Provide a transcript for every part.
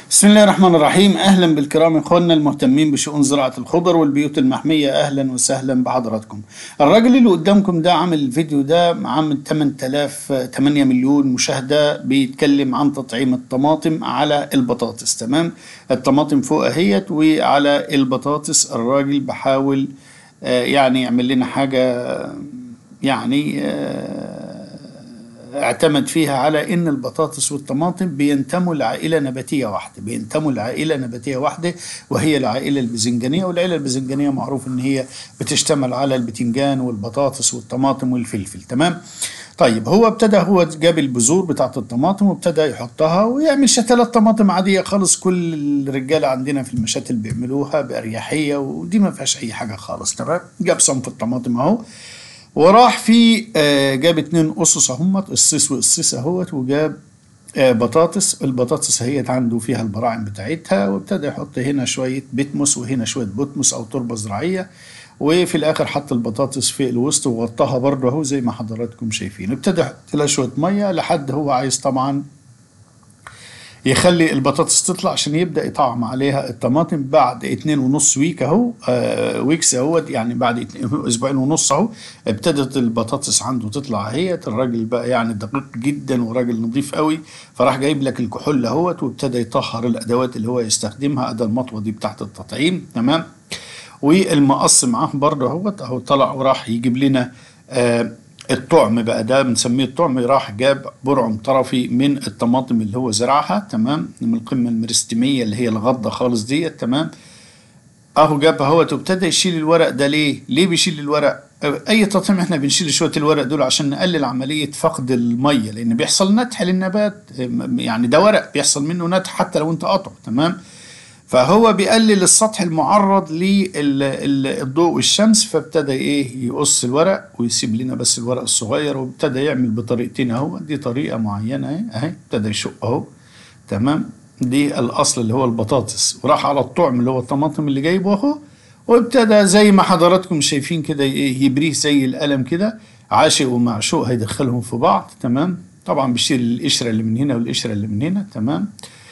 بسم الله الرحمن الرحيم اهلا بالكرام اخواننا المهتمين بشؤون زراعه الخضر والبيوت المحميه اهلا وسهلا بحضراتكم. الراجل اللي قدامكم ده عامل الفيديو ده عامل 8000 8 مليون مشاهده بيتكلم عن تطعيم الطماطم على البطاطس تمام؟ الطماطم فوق اهيت وعلى البطاطس الراجل بحاول آه، يعني يعمل لنا حاجه يعني آه، اعتمد فيها على ان البطاطس والطماطم بينتموا لعائله نباتيه واحده بينتموا لعائله نباتيه واحده وهي العائله الباذنجانيه والعائله الباذنجانيه معروف ان هي بتشتمل على البتنجان والبطاطس والطماطم والفلفل تمام طيب هو ابتدى هو جاب البذور بتاعت الطماطم وابتدى يحطها ويعمل شتلات طماطم عاديه خالص كل الرجاله عندنا في المشاتل بيعملوها باريحيه ودي ما فيهاش اي حاجه خالص تمام جاب صنف الطماطم اهو وراح في آه، جاب اتنين اسس اهمت قصيص وقصيص اهوت وجاب آه، بطاطس البطاطس هي عنده فيها البراعم بتاعتها وابتدى يحط هنا شويه بتموس وهنا شويه بوتموس او تربه زراعيه وفي الاخر حط البطاطس في الوسط وغطاها برضه اهو زي ما حضراتكم شايفين ابتدى يحط لها شويه ميه لحد هو عايز طبعا يخلي البطاطس تطلع عشان يبدا يطعم عليها الطماطم بعد اتنين ونص ويك اهو آه ويكس اهوت يعني بعد اتنين- اسبوعين ونص اهو ابتدت البطاطس عنده تطلع اهيت الراجل بقى يعني دقيق جدا وراجل نظيف قوي فراح جايب لك الكحول اهوت وابتدى يطهر الادوات اللي هو يستخدمها اداه المطوه دي بتاعت التطعيم تمام والمقص معاه برضه اهوت اهو طلع وراح يجيب لنا آه الطعم بقى ده بنسميه الطعم راح جاب برعم طرفي من الطماطم اللي هو زرعها تمام من القمه المرستميه اللي هي الغضه خالص ديت تمام اهو جاب اهوت وابتدى يشيل الورق ده ليه؟ ليه بيشيل الورق؟ اي تطعيم احنا بنشيل شويه الورق دول عشان نقلل عمليه فقد الميه لان بيحصل نتح للنبات يعني ده ورق بيحصل منه نتح حتى لو انت قاطعه تمام؟ فهو بيقلل السطح المعرض للضوء والشمس فابتدى ايه يقص الورق ويسيب لنا بس الورق الصغير وابتدى يعمل بطريقتين اهو دي طريقه معينه اهي اهي ابتدى يشق اهو تمام دي الاصل اللي هو البطاطس وراح على الطعم اللي هو الطماطم اللي جايبه اهو وابتدى زي ما حضراتكم شايفين كده ايه يبريه زي القلم كده عاشق ومعشوق هيدخلهم في بعض تمام طبعا بيشيل القشره اللي من هنا والقشره اللي من هنا تمام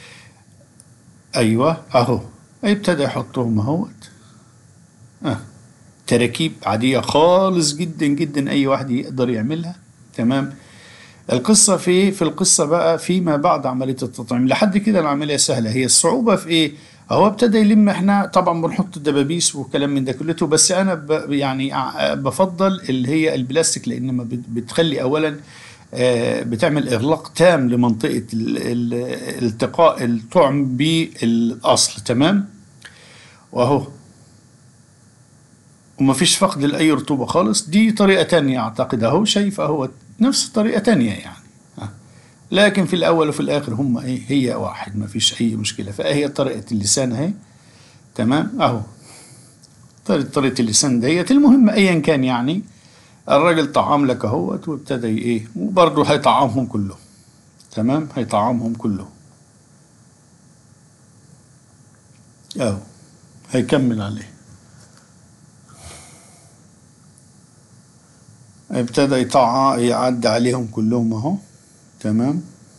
ايوه اهو ابتدى يحطهم اهوت اه تراكيب عاديه خالص جدا جدا اي واحد يقدر يعملها تمام القصه في إيه؟ في القصه بقى فيما بعد عمليه التطعيم لحد كده العمليه سهله هي الصعوبه في ايه هو ابتدى يلم احنا طبعا بنحط دبابيس وكلام من ده كلته بس انا ب يعني ع- بفضل اللي هي البلاستيك لان ما بت- بتخلي اولا آه، بتعمل اغلاق تام لمنطقه ال- ال- التقاء الطعم بالاصل تمام واهو ومفيش فقد لاي رطوبه خالص دي طريقه تانية اعتقد اهو شايف اهو نفس طريقه تانية يعني آه. لكن في الاول وفي الاخر هم ايه هي واحد مفيش اي مشكله فهي طريقه اللسان اهي تمام اهو طريقه طريقه اللسان ديت المهم ايا كان يعني الراجل طعم لك اهوت وابتدى ايه وبرضه هيطعمهم كلهم تمام هيطعمهم كلهم اهو هيكمل عليه ابتدى يطع يعدي عليهم كلهم اهو تمام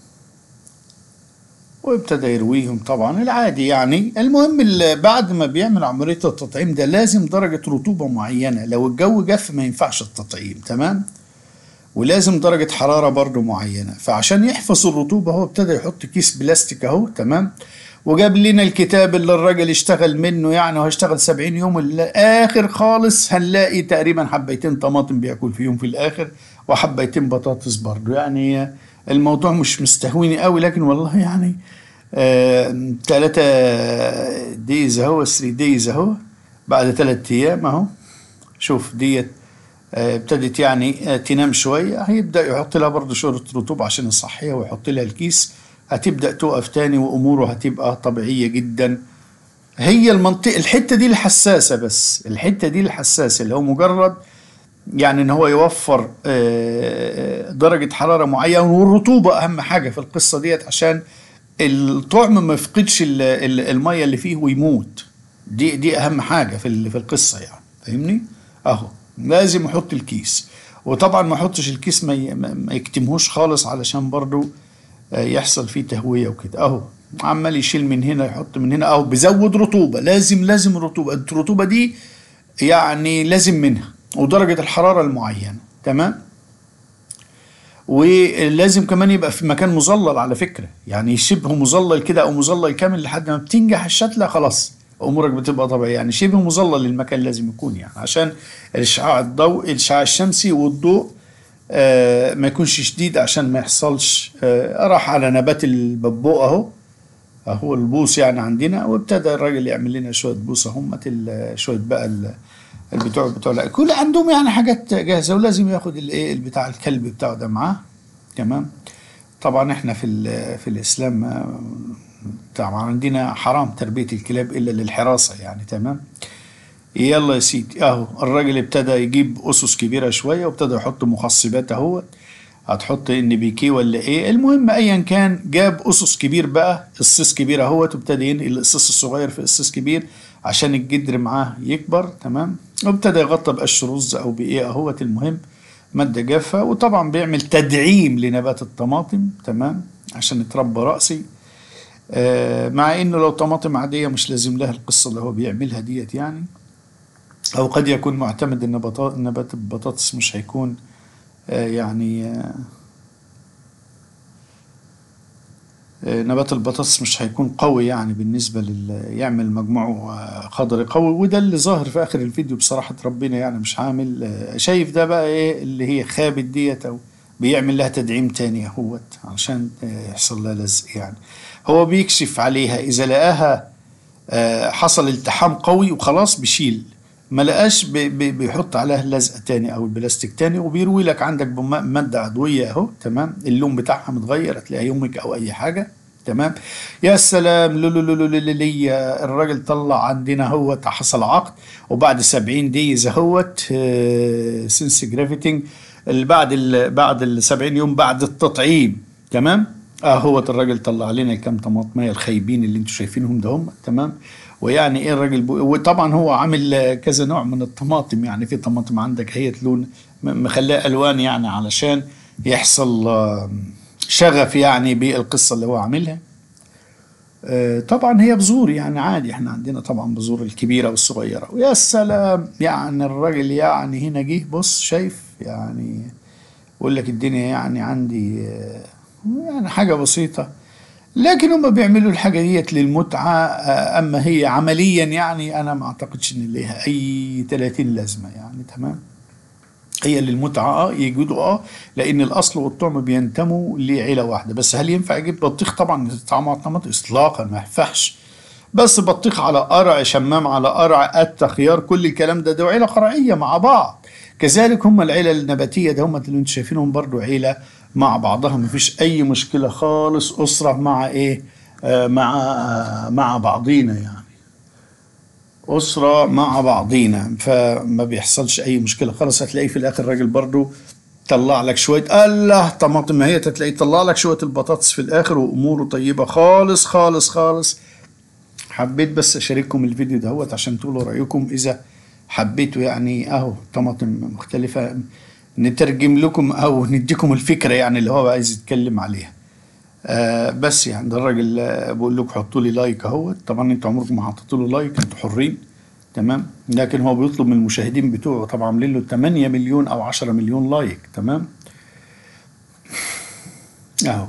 وابتدى يرويهم طبعا العادي يعني المهم ال- بعد ما بيعمل عملية التطعيم ده لازم درجة رطوبة معينة لو الجو جف ما ينفعش التطعيم تمام ولازم درجة حرارة برضو معينة فعشان يحفظ الرطوبة هو ابتدى يحط كيس بلاستيك اهو تمام وجاب لنا الكتاب اللي الراجل اشتغل منه يعني وهيشتغل 70 يوم الاخر خالص هنلاقي تقريبا حبيتين طماطم بياكل فيهم في الاخر وحبيتين بطاطس برضو يعني الموضوع مش مستهويني قوي لكن والله يعني آه تلاتة دايز اهو 3 دايز اهو بعد ثلاثة ايام اهو شوف ديت آه، ابتدت يعني آه، تنام شوية هيبدأ يحط لها برضه شورة رطوبة عشان الصحية ويحط لها الكيس هتبدأ تقف تاني وأموره هتبقى طبيعية جدا هي المنطقة الحتة دي الحساسة بس الحتة دي الحساسة اللي هو مجرد يعني ان هو يوفر آه، درجة حرارة معينة والرطوبة اهم حاجة في القصة ديت عشان الطعم ما يفقدش ال- ال- المية اللي فيه ويموت دي دي اهم حاجة في ال- في القصة يعني فاهمني اهو لازم يحط الكيس وطبعا ما يحطش الكيس ما ي- ما ما يكتمهوش خالص علشان برضو آه، يحصل فيه تهوية وكده اهو عمال يشيل من هنا يحط من هنا او بيزود رطوبه لازم لازم رطوبه الرطوبه دي يعني لازم منها ودرجه الحراره المعينه تمام ولازم كمان يبقى في مكان مظلل على فكره يعني شبه مظلل كده او مظلل كامل لحد ما بتنجح الشتله خلاص امورك بتبقى طبيعيه يعني شبه مظلل المكان لازم يكون يعني عشان الاشعاع الضوء الاشعاع الشمسي والضوء آه ما يكونش شديد عشان ما يحصلش آه راح على نبات الببوق اهو اهو البوص يعني عندنا وابتدى الراجل يعمل لنا شويه بوصه هم شويه بقى ال- البتوع بتوع لا كل عندهم يعني حاجات جاهزه ولازم ياخد الايه بتاع الكلب بتاعه ده معاه تمام طبعا احنا في ال- في الاسلام آه، طبعا عندنا حرام تربيه الكلاب الا للحراسه يعني تمام يلا يا سيدي اهو الراجل ابتدى يجيب اسس كبيره شويه وابتدى يحط مخصبات اهوت هتحط ان بي كي ولا ايه المهم ايا كان جاب اسس كبير بقى قصيص كبير اهوت وابتدى ينقل القصيص الصغير في قصيص كبير عشان الجدر معاه يكبر تمام وابتدى يغطى بقش رز او بايه اهوت المهم ماده جافه وطبعا بيعمل تدعيم لنبات الطماطم تمام عشان يتربى راسي آه، مع انه لو طماطم عاديه مش لازم لها القصه اللي هو بيعملها ديت يعني او قد يكون معتمد ان بطا- نبات البطاطس مش هيكون آه، يعني آه، آه، نبات البطاطس مش هيكون قوي يعني بالنسبة لل يعمل مجموعه آه، خضري قوي وده اللي ظاهر في آخر الفيديو بصراحة ربنا يعني مش عامل آه، شايف ده بقى إيه اللي هي خابت ديت أو بيعمل لها تدعيم تاني اهوت عشان آه، يحصل لها لزق يعني هو بيكشف عليها إذا لقاها آه، حصل التحام قوي وخلاص بيشيل ما لقاش بي- بي- بيحط عليها لزقه تاني او البلاستيك تاني وبيروي لك عندك بم- ماده عضويه اهو تمام اللون بتاعها متغير هتلاقيها يومك او اي حاجه تمام يا سلام لولو لولو لولي الراجل طلع عندنا هو حصل عقد وبعد 70 ديز اهوت سنس جرافيتنج بعد ال بعد ال 70 يوم بعد التطعيم تمام اه هو الراجل طلع لنا كام طماطميه الخايبين اللي انتم شايفينهم ده هم تمام ويعني ايه الراجل بو... وطبعا هو عامل آه، كذا نوع من الطماطم يعني في طماطم عندك هي لون م- مخليها الوان يعني علشان يحصل آه، شغف يعني بالقصه اللي هو عاملها آه، طبعا هي بذور يعني عادي احنا عندنا طبعا بذور الكبيره والصغيره ويا سلام يعني الراجل يعني هنا جه بص شايف يعني بقول لك الدنيا يعني عندي آه، يعني حاجه بسيطه لكن هم بيعملوا الحاجه ديت للمتعه آه، اما هي عمليا يعني انا ما اعتقدش ان ليها اي 30 لازمه يعني تمام هي للمتعة اه يجودوا اه لأن الأصل والطعم بينتموا لعيلة واحدة بس هل ينفع أجيب بطيخ طبعا يتطعم على الطماطم إطلاقا ما ينفعش بس بطيخ على قرع شمام على قرع قتة خيار كل الكلام ده ده عيلة قرعية مع بعض كذلك هم العيلة النباتية ده هم اللي انتم شايفينهم برضو عيلة مع بعضها مفيش أي مشكلة خالص أسرة مع إيه آه مع آه مع بعضينا يعني أسرة مع بعضينا فما بيحصلش أي مشكلة خالص هتلاقيه في الآخر الراجل برضو طلع لك شوية الله طماطم هي تلاقيه طلع لك شوية البطاطس في الآخر وأموره طيبة خالص خالص خالص حبيت بس أشارككم الفيديو دهوت عشان تقولوا رأيكم إذا حبيتوا يعني أهو طماطم مختلفة نترجم لكم أو نديكم الفكرة يعني اللي هو عايز يتكلم عليها آه بس يعني ده الراجل آه بقول لكم حطوا لي لايك اهوت طبعا انتوا عمركم ما حطيتوا له لايك انتوا حرين تمام لكن هو بيطلب من المشاهدين بتوعه طبعا عاملين له 8 مليون او 10 مليون لايك تمام اهو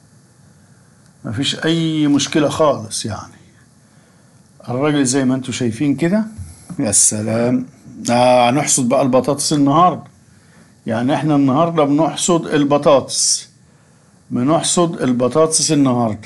مفيش اي مشكله خالص يعني الراجل زي ما انتوا شايفين كده يا سلام آه هنحصد بقى البطاطس النهارده يعني احنا النهارده بنحصد البطاطس بنحصد البطاطس النهارده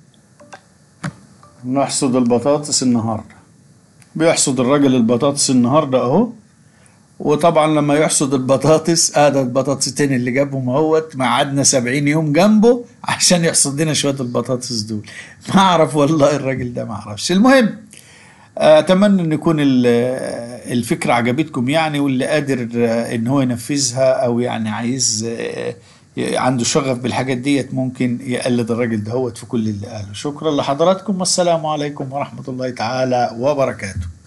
بنحصد البطاطس النهارده بيحصد الراجل البطاطس النهارده اهو وطبعا لما يحصد البطاطس اه ده البطاطس التاني اللي جابهم اهوت قعدنا 70 يوم جنبه عشان يحصد لنا شويه البطاطس دول ما اعرف والله الراجل ده ما اعرفش المهم اتمنى ان يكون ال- الفكره عجبتكم يعني واللي قادر ان هو ينفذها او يعني عايز عنده شغف بالحاجات ديت ممكن يقلد الراجل دهوت في كل اللي قاله شكرا لحضراتكم والسلام عليكم ورحمه الله تعالى وبركاته